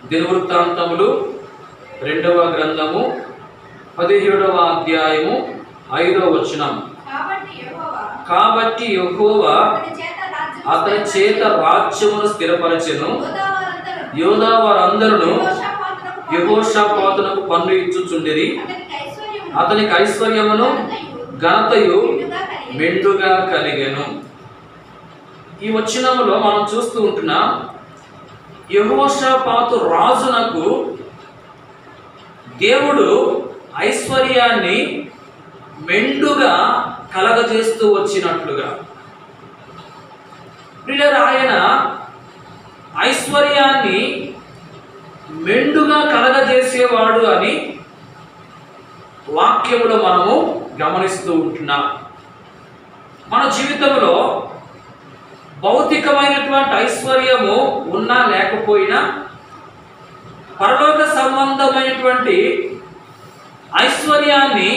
దినవృత్తాంతములు రెండవ గ్రంథము పదిహేడవ అధ్యాయము ఐదవ వచనం కాబట్టి యెహోవా కాబట్టి యెహోవా అతని చేత రాజ్యము అతని చేత రాజ్యమును స్థిరపరచెను యోధావారందరూ యోధా వారందరూ యెహోషాపాతునకు యహోషాపాతునకు పన్ను ఇచ్చుచుండిరి అతనికి ఐశ్వర్యము అతనికి ఐశ్వర్యమును ఘనతయు మెండుగా కలిగెను ఈ వచనములో మనం చూస్తూ ఉంటున్నాం యహోషాపాతు రాజునకు దేవుడు ఐశ్వర్యాన్ని మెండుగా కలగజేస్తూ వచ్చినట్లుగా ప్రియులారా, ఆయన ఐశ్వర్యాన్ని మెండుగా కలగజేసేవాడు అని వాక్యములో మనము గమనిస్తూ ఉంటున్నాం మన జీవితంలో భౌతికమైనటువంటి ఐశ్వర్యము ఉన్నా లేకపోయినా పరలోక సంబంధమైనటువంటి ఐశ్వర్యాన్ని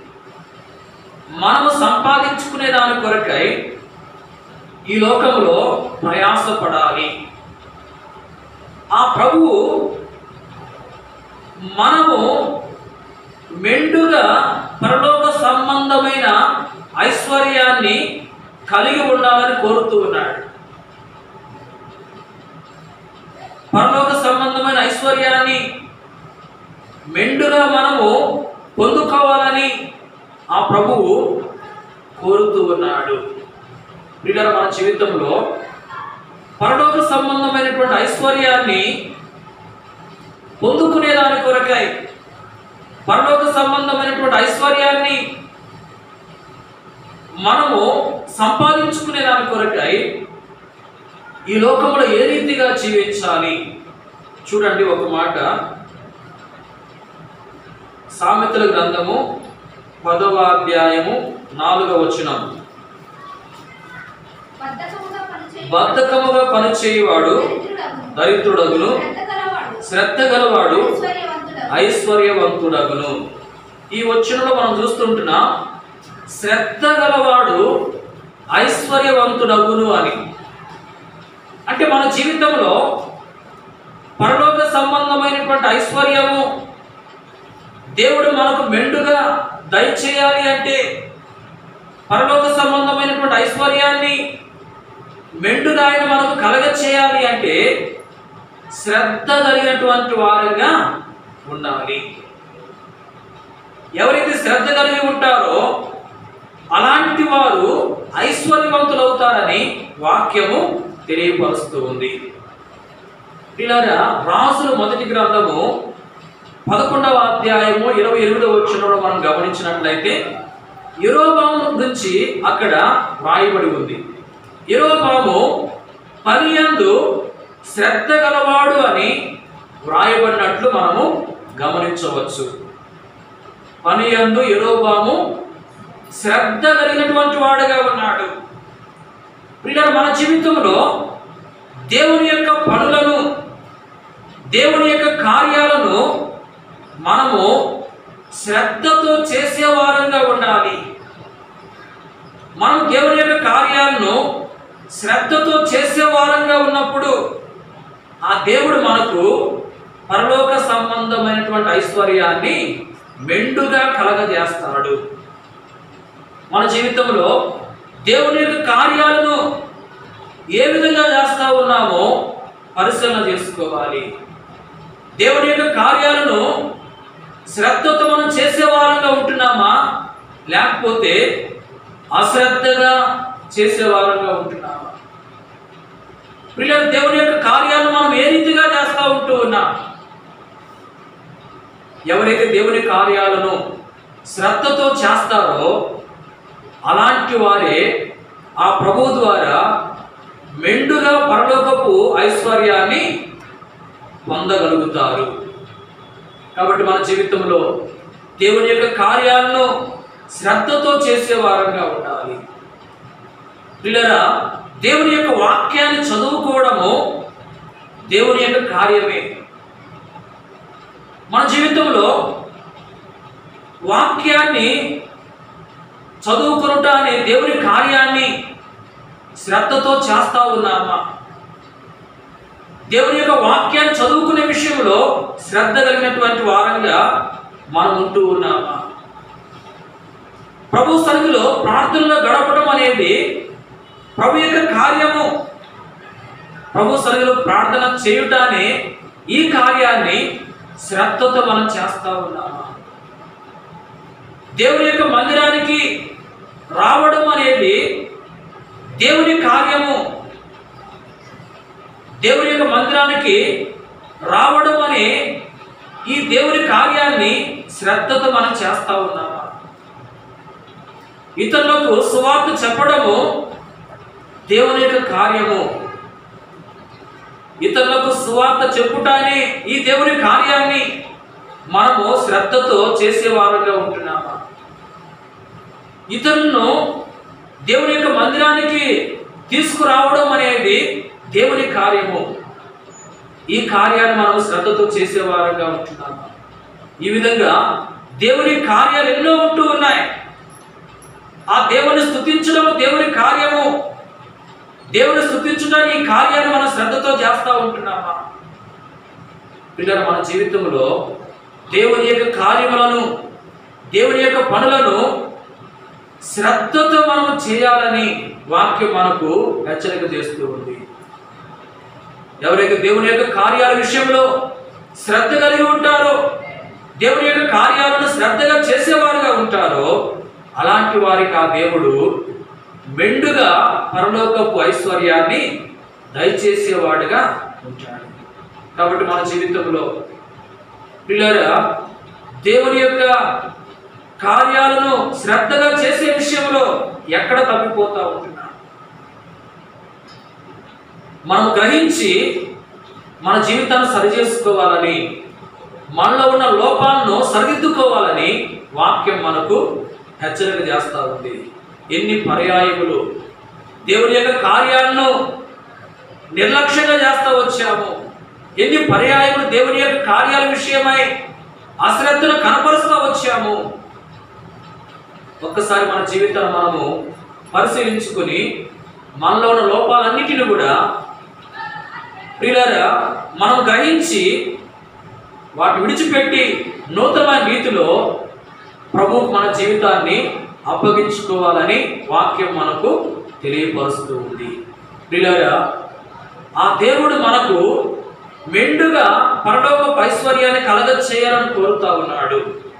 మనము సంపాదించుకునే దాని కొరకై ఈ లోకములో ప్రయాసపడాలి ఆ ప్రభువు మనము మెండుగా పరలోక సంబంధమైన ఐశ్వర్యాన్ని కలిగి ఉండాలని కోరుతూ ఉన్నాడు పరలోక సంబంధమైన ఐశ్వర్యాన్ని మెండుగా మనము పొందుకోవాలని ఆ ప్రభువు కోరుతూ ఉన్నాడు ప్రియులారా, మన జీవితంలో పరలోక సంబంధమైనటువంటి ఐశ్వర్యాన్ని పొందుకునే దాని కొరకై పరలోక సంబంధమైనటువంటి ఐశ్వర్యాన్ని మనము సంపాదించుకునే దాని కొరకై ఈ లోకంలో ఏ రీతిగా జీవించాలి చూడండి ఒక మాట సామెతల గ్రంథము పదవ అధ్యాయము నాలుగవ వచనం బద్ధకముగా పనిచేయు బద్ధకముగా పనిచేయువాడు దరిద్రుడగును. దరిద్రుడగును శ్రద్ధగలవాడు శ్రద్ధ గలవాడు ఐశ్వర్యవంతుడగును. ఐశ్వర్యవంతుడగును ఈ వచనంలో మనం చూస్తుంటున్నాం శ్రద్ధ గలవాడు ఐశ్వర్యవంతుడగును అని అంటే మన జీవితంలో పరలోక సంబంధమైనటువంటి ఐశ్వర్యము దేవుడు మనకు మెండుగా దయచేయాలి అంటే పరలోక సంబంధమైనటువంటి ఐశ్వర్యాన్ని మెండుగా ఆయన మనకు కలగ చేయాలి అంటే శ్రద్ధ కలిగినటువంటి వారంగా ఉండాలి ఎవరైతే శ్రద్ధ కలిగి ఉంటారో అలాంటి వారు ఐశ్వర్యవంతులు అవుతారని వాక్యము తెలియపరుస్తూ ఉంది ఇలాగా రాసుల మొదటి గ్రంథము పదకొండవ అధ్యాయము ఇరవై ఎనిమిదవ వచ్చినప్పుడు మనం గమనించినట్లయితే యరోబాము గురించి అక్కడ రాయబడి ఉంది యరోబాము పనియందు శ్రద్ధ గలవాడు అని వ్రాయబడినట్లు మనము గమనించవచ్చు పనియందు యరోబాము శ్రద్ధ కలిగినటువంటి వాడుగా ఉన్నాడు ప్రియులారా, మన జీవితంలో దేవుని యొక్క పనులను దేవుని యొక్క కార్యాలను మనము శ్రద్ధతో చేసేవారంగా ఉండాలి మనం దేవుని యొక్క కార్యాలను శ్రద్ధతో చేసేవారంగా ఉన్నప్పుడు ఆ దేవుడు మనకు పరలోక సంబంధమైనటువంటి ఐశ్వర్యాన్ని మెండుగా కలగజేస్తాడు మన జీవితంలో దేవుని యొక్క కార్యాలను ఏ విధంగా చేస్తా ఉన్నామో పరిశీలన చేసుకోవాలి దేవుని యొక్క కార్యాలను శ్రద్ధతో మనం చేసేవారంగా ఉంటున్నామా లేకపోతే అశ్రద్ధగా చేసేవారంగా ఉంటున్నామా పిల్లలు దేవుని యొక్క కార్యాలను మనం ఏ రీతిగా చేస్తూ ఉంటూ ఉన్నాం ఎవరైతే దేవుని కార్యాలను శ్రద్ధతో చేస్తారో అలాంటి వారే ఆ ప్రభు ద్వారా మెండుగా పరలోకపు ఐశ్వర్యాన్ని పొందగలుగుతారు కాబట్టి మన జీవితంలో దేవుని యొక్క కార్యాలను శ్రద్ధతో చేసే వారంగా ఉండాలి పిల్లరా దేవుని యొక్క వాక్యాన్ని చదువుకోవడము దేవుని యొక్క కార్యమే మన జీవితంలో వాక్యాన్ని చదువుకునుట అనే దేవుని కార్యాన్ని శ్రద్ధతో చేస్తా ఉన్నామా దేవుని యొక్క వాక్యాన్ని చదువుకునే విషయంలో శ్రద్ధ కలిగినటువంటి వారంగా మనం ఉంటూ ఉన్నామా ప్రభు సన్నిధిలో ప్రార్థనలో గడపడం అనేది ప్రభు యొక్క కార్యము ప్రభు సన్నిధిలో ప్రార్థన చేయుటానే ఈ కార్యాన్ని శ్రద్ధతో మనం చేస్తా ఉన్నామా దేవుని యొక్క మందిరానికి రావడం అనేది దేవుని కార్యము దేవుని యొక్క మందిరానికి రావడం అనే ఈ దేవుని కార్యాన్ని శ్రద్ధతో మనం చేస్తా ఉన్నామా ఇతరులకు సువార్త చెప్పడము దేవుని యొక్క కార్యము ఇతరులకు సువార్త చెప్పుటానే ఈ దేవుని కార్యాన్ని మనము శ్రద్ధతో చేసేవారుగా ఉంటున్నామా ఇతరులను దేవుని యొక్క మందిరానికి తీసుకురావడం అనేది దేవుని కార్యము ఈ కార్యాన్ని మనం శ్రద్ధతో చేసేవారుగా ఉంటున్నాము ఈ విధంగా దేవుని కార్యాలు ఎన్నో ఉంటూ ఉన్నాయి ఆ దేవుని స్థుతించడం దేవుని కార్యము దేవుని స్థుతించడానికి ఈ కార్యాన్ని మనం శ్రద్ధతో చేస్తూ ఉంటున్నామా పిల్లలు మన జీవితంలో దేవుని యొక్క కార్యములను దేవుని యొక్క పనులను శ్రద్ధతో మనం చేయాలని వాక్యం మనకు హెచ్చరిక చేస్తూ ఉంది ఎవరైతే దేవుని యొక్క కార్యాల విషయంలో శ్రద్ధ కలిగి ఉంటారో దేవుని యొక్క కార్యాలను శ్రద్ధగా చేసేవారుగా ఉంటారో అలాంటి వారికి ఆ దేవుడు మెండుగా పరలోకపు ఐశ్వర్యాన్ని దయచేసేవాడుగా ఉంటాడు కాబట్టి మన జీవితంలో పిల్లరా దేవుని యొక్క కార్యాలను శ్రద్ధగా చేసే విషయంలో ఎక్కడ తప్పిపోతా ఉంటున్నా మనం గ్రహించి మన జీవితాన్ని సరిచేసుకోవాలని మనలో ఉన్న లోపాలను సరిదిద్దుకోవాలని వాక్యం మనకు హెచ్చరిక చేస్తూ ఉంది ఎన్ని పర్యాయములు దేవుని యొక్క కార్యాలను నిర్లక్ష్యంగా చేస్తూ వచ్చాము ఎన్ని పర్యాయములు దేవుని యొక్క కార్యాల విషయమై అశ్రద్ధను కనపరుస్తూ వచ్చాము ఒక్కసారి మన జీవితాన్ని మనము పరిశీలించుకొని మనలో ఉన్న లోపాలన్నిటిని కూడా ప్రియులారా మనం గ్రహించి వాటిని విడిచిపెట్టి నూతనమైన రీతిలో ప్రభు మన జీవితాన్ని అప్పగించుకోవాలని వాక్యం మనకు తెలియపరుస్తూ ఉంది ప్రియులారా ఆ దేవుడు మనకు మెండుగా పరలోక ఐశ్వర్యాన్ని కలగ చేయాలని కోరుతా ఉన్నాడు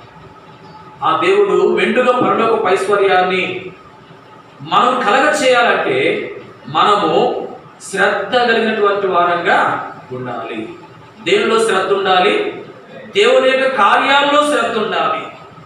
ఆ దేవుడు మెండుగా పరలోక ఐశ్వర్యాన్ని మనం కలగ చేయాలంటే మనము శ్రద్ధ కలిగినటువంటి వారంగా ఉండాలి దేవునిలో శ్రద్ధ ఉండాలి దేవుని యొక్క కార్యాల్లో శ్రద్ధ ఉండాలి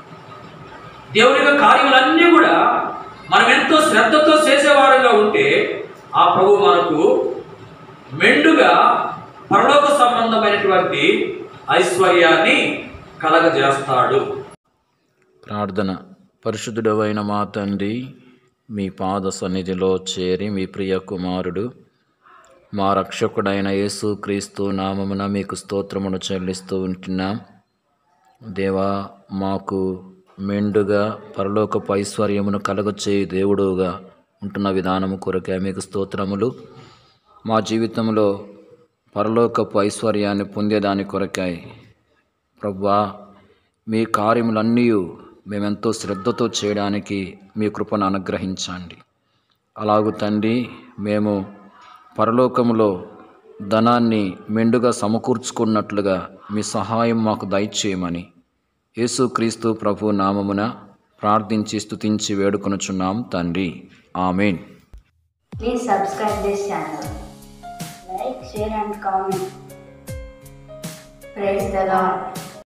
దేవుని యొక్క కార్యములన్నీ కూడా మనం ఎంతో శ్రద్ధతో చేసేవారంగా ఉంటే ఆ ప్రభు మనకు మెండుగా పరలోక సంబంధమైనటువంటి ఐశ్వర్యాన్ని కలగజేస్తాడు ప్రార్థన పరిశుద్ధుడవైన మా తండ్రి మీ పాద సన్నిధిలో చేరి మీ ప్రియ కుమారుడు మా రక్షకుడైన యేసు క్రీస్తు నామమున మీకు స్తోత్రమును చెల్లిస్తూ ఉంటున్నాం దేవా మాకు మెండుగా పరలోకపు ఐశ్వర్యమును కలగచేయి దేవుడుగా ఉంటున్న విధానము కొరకే మీకు స్తోత్రములు మా జీవితంలో పరలోకపు ఐశ్వర్యాన్ని పొందేదాని కొరకాయి ప్రవ్వా మీ కార్యములన్నీ మేమెంతో శ్రద్ధతో చేయడానికి మీ కృపను అనుగ్రహించండి అలాగు తండ్రి మేము పరలోకములో ధనాన్ని మెండుగా సమకూర్చుకున్నట్లుగా మీ సహాయం మాకు దయచేయమని యేసుక్రీస్తు ప్రభు నామమున ప్రార్థించి స్తుతించి వేడుకొనుచున్నాం తండ్రి amen Please subscribe this channel. Like, share and comment. Praise the Lord.